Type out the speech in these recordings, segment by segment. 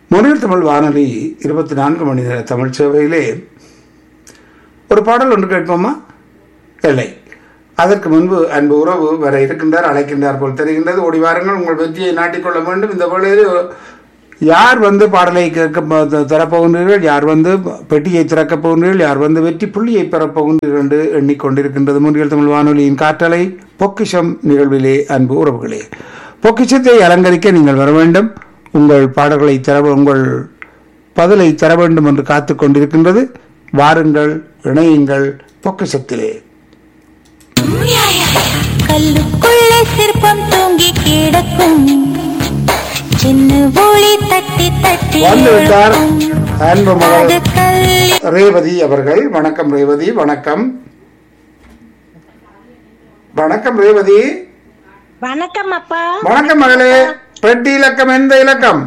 மொழியில் தமிழ் வானொலி இருபத்தி நான்கு மணி நேர தமிழ் சேவையிலே ஒரு பாடல் ஒன்று கேட்போமா இல்லை அதற்கு முன்பு அன்பு உறவு வர இருக்கின்றார் அழைக்கின்றார் போல் தெரிகின்றது ஓடி வாருங்கள் உங்கள் வெற்றியை நாட்டிக்கொள்ள வேண்டும் இந்த வேளையில் யார் வந்து பாடலை கேட்க ப- தரப்போகின்றீர்கள் யார் வந்து பெட்டியை திறக்கப் போகின்றீர்கள் யார் வந்து வெற்றி புள்ளியை பெறப் போகின்றீர்கள் என்று எண்ணிக்கொண்டிருக்கின்றது முன்றியல் தமிழ் வானொலியின் காற்றலை பொக்கிஷம் நிகழ்விலே அன்பு உறவுகளே பொக்கிஷத்தை அலங்கரிக்க நீங்கள் வர வேண்டும் உங்கள் பாடல்களை தர உங்கள் பதிலை தர வேண்டும் என்று காத்துக் கொண்டிருக்கின்றது வாருங்கள் இணையுங்கள் பொக்கிஷத்திலே கல்லுக்குள்ளே சிற்பம் தூங்கி கிடக்கும் சின்ன ஒளி தட்டி தட்டி வந்து விட்டார் எழுப்பும். அன்பு மகள் அது கல்லி ரேவதி அவர்கள் வணக்கம் ரேவதி வணக்கம் வணக்கம் ரேவதி வணக்கம் அப்பா வணக்கம் மகளே பெட்டி இலக்கம் எந்த இலக்கம்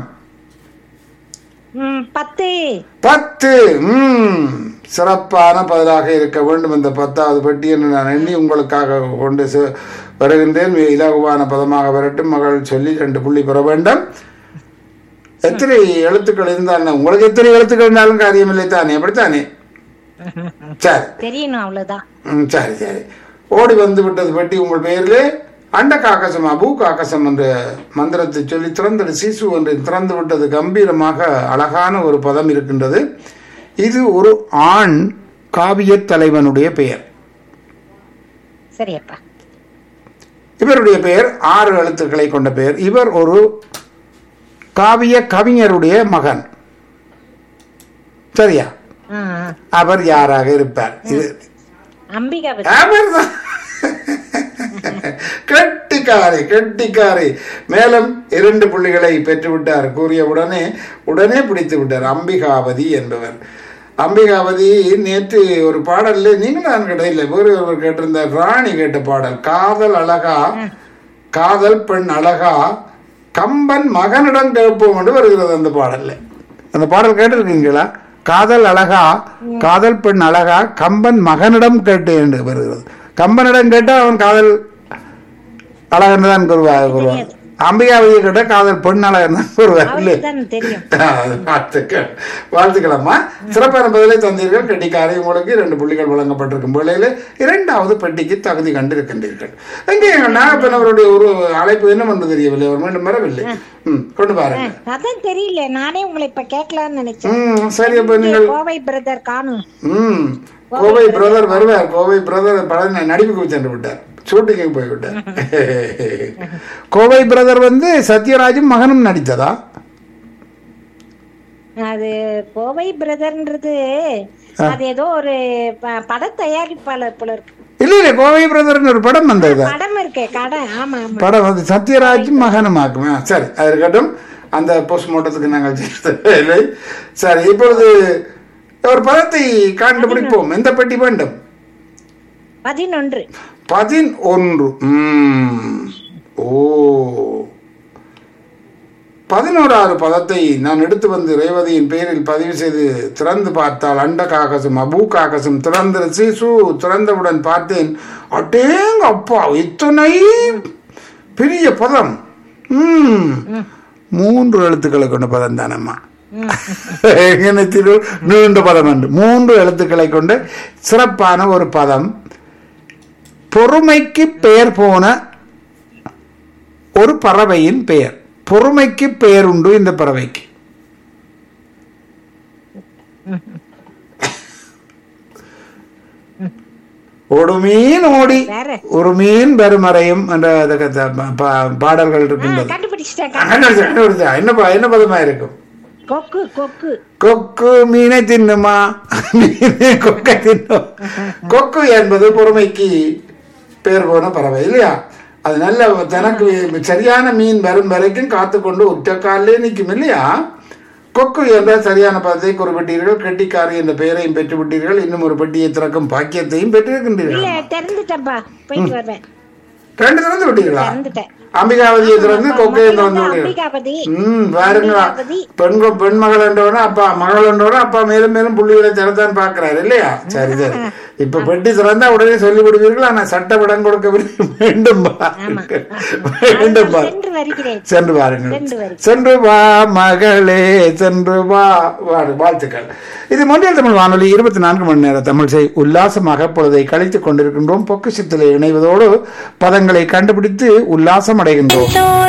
ம், பத்து பத்து ம் சிறப்பான பதிலாக இருக்க வேண்டும் இந்த பத்தாவது பெட்டி என்று நான் எண்ணி உங்களுக்காக கொண்டு செ- வருகின்றேன் மிக இலகுவான பதமாக வரட்டும் மகள் சொல்லி ரெண்டு புள்ளி பெற வேண்டும் எத்தனை எழுத்துக்கள் இருந்தாலும் உங்களுக்கு எத்தனை எழுத்துக்கள் இருந்தாலும் காரியமில்லை தானே அப்படித்தானே சரி தெரியணும் அவ்வளவுதான் ம், சரி சரி ஓடி வந்து விட்டது பெட்டி உங்கள் பெயரிலே அண்ட காக்கசம் அபூ காக்கசம் என்ற மந்திரத்தை சொல்லி திறந்தது சிசு என்று திறந்து விட்டது கம்பீரமாக அழகான ஒரு பதம் இருக்கின்றது இது ஒரு ஆண் காவியத் தலைவனுடைய பெயர் சரி அப்பா இவருடைய பெயர் ஆறு எழுத்துக்களை கொண்ட பெயர் இவர் ஒரு காவிய கவிஞருடைய மகன் சரியா ஆ, ஆ. அவர் யாராக இருப்பார் இது அம்பிகா பத்தி. அவர்தான் கெட்டிக்காரி கெட்டிக்காரி மேலும் இரண்டு புள்ளிகளை பெற்றுவிட்டார் கூறிய உடனே உடனே பிடித்து விட்டார் அம்பிகாவதி என்பவர் அம்பிகாவதி நேற்று ஒரு பாடல்ல நீங்க நான் கிடையில வேறு ஒருவர் கேட்டிருந்தார் ராணி கேட்ட பாடல் காதல் அழகா காதல் பெண் அழகா கம்பன் மகனிடம் கேட்போம் என்று வருகிறது அந்த பாடல்ல அந்த பாடல் கேட்டிருக்கீங்களா காதல் அழகா காதல் பெண் அழகா கம்பன் மகனிடம் கேட்டு என்று வருகிறது கம்பனிடம் கேட்டால் அவன் காதல் அழகன் தான் கூறுவார் கூறுவார் அம்பிகாவதியை கேட்ட காதல் பெண் அழகன் தான் கூறுவார் இல்லை அவளுக்கு தான் தெரியும் வாழ்த்துக்கள் வாழ்த்துக்களம்மா சிறப்பான பதிலை தந்தீர்கள் கெட்டிக்காரை உங்களுக்கு இரண்டு புள்ளிகள் வழங்கப்பட்டிருக்கும் வேளையில் இரண்டாவது பெட்டிக்கு தகுதி கண்டிருக்கின்றீர்கள் எங்கே எங்கள் நாகப்பன் அவருடைய ஒரு அழைப்பு என்ன என்று தெரியவில்லை அவர் மீண்டும் வரவில்லை ம் கொண்டு பாருங்க அதான் தெரியல நானே உங்களை இப்ப கேட்கலாம்னு நினைச்சேன் ம் சரி அப்ப நீங்கள் கோவை பிரதர் காணும் ம் கோவை பிரதர் வருவார் கோவை பிரதர் படம் நடிப்புக்கு சென்று விட்டார் ஷூட்டிங்கு போய்விட்டார் கோவை பிரதர் வந்து சத்யராஜும் மகனும் நடித்ததா அது கோவை பிரதர்ன்றது அது ஏதோ ஒரு ப- பட தயாரிப்பாளர் போல இருக்கு இல்ல இல்ல கோவை பிரதர்னு ஒரு படம் வந்தது படம் இருக்கே கடை ஆமா ஆமா படம் வந்து சத்யராஜும் மகனும் ஆக்குமே சரி அது இருக்கட்டும் அந்த போஸ்ட்மார்ட்டத்துக்கு நாங்கள் செய்யறது இல்லை சரி இப்பொழுது ஒரு பதத்தை கண்டுபிடிப்போம் எந்த பெட்டி வேண்டும் பதினொன்று பதினொன்று ம். ஓ பதினோராறு பதத்தை நான் எடுத்து வந்து ரேவதியின் பெயரில் பதிவு செய்து திறந்து பார்த்தால் அண்ட காகசம் அபூ காகசம் திறந்த சிசு திறந்தவுடன் பார்த்தேன் அட்டேங்க அப்பா இத்தனை பெரிய பதம் ம் மூன்று எழுத்துக்களை கொண்ட பதம் தானம்மா எங்கனத்திலு நீண்ட பதம் என்று மூன்று எழுத்துக்களை கொண்ட சிறப்பான ஒரு பதம் பொறுமைக்கு பெயர் போன ஒரு பறவையின் பெயர் பொறுமைக்கு பெயர் உண்டு இந்த பறவைக்கு ஒரு மீன் ஓடி வேற ஒரு மீன் பெருமறையும் என்ற அந்த கத- பா- பாடல்கள் இருக்கின்றது கண்டுபிடிச்சிட்டேன் கண்டுபிடிச்சா, கண்டுபிடிச்சா. என்ன ப- என்ன பதமா இருக்கும் கொக்கு கொக்கு கொக்கு மீனை தின்னுமா மீனே கொக்கை தின்னும் கொக்கு என்பது பொறுமைக்கு பேர் போன பறவை இல்லையா அது நல்ல தனக்கு சரியான மீன் வரும் வரைக்கும் காத்துக்கொண்டு உற்ற காலிலே நிற்கும் இல்லையா கொக்கு என்ற சரியான பதத்தை குறிப்பிட்டீர்கள் கெட்டிக்காரி என்ற பெயரையும் பெற்றுவிட்டீர்கள் இன்னும் ஒரு பெட்டியை திறக்கும் பாக்கியத்தையும் இல்ல பெற்றிருக்கின்றீர்கள் திறந்துட்டேன்ப்பா போயிட்டு வருவேன் ரெண்டு திறந்து விட்டீர்களா திறந்துட்டேன் அம்பிகாவதியை திறந்து கொக்கையை திறந்து விட்டீர்கள் அம்பிகாபதி ம் பாருங்களா அம்பிகாபதி. பெண் பெண் மகள் என்றவன அப்பா மகள் என்றவன அப்பா மேலும் மேலும் புள்ளிகளை திறத்தான் பார்க்கிறார் இல்லையா சரி சரி இப்ப பெட்டி திறந்தா உடனே சொல்லி விடுவீர்கள் ஆனா சட்டப்படம் கொடுக்க வேண்டும் ஆமா. வேண்டும் நான் சென்று வருகிறேன் சென்று பாருங்கள் சென்று வருகிறேன். சென்று வா மகளே சென்று வா வா- வாழ்த்துக்கள் இது மொழியல் தமிழ் வானொலி இருபத்தி நான்கு மணி நேர தமிழ் செய் உல்லாசமாக பொழுதை கழித்துக் கொண்டிருக்கின்றோம் பொக்கிஷத்தில் இணைவதோடு பதங்களை கண்டுபிடித்து உல்லாசம் அடைகின்றோம் தோல்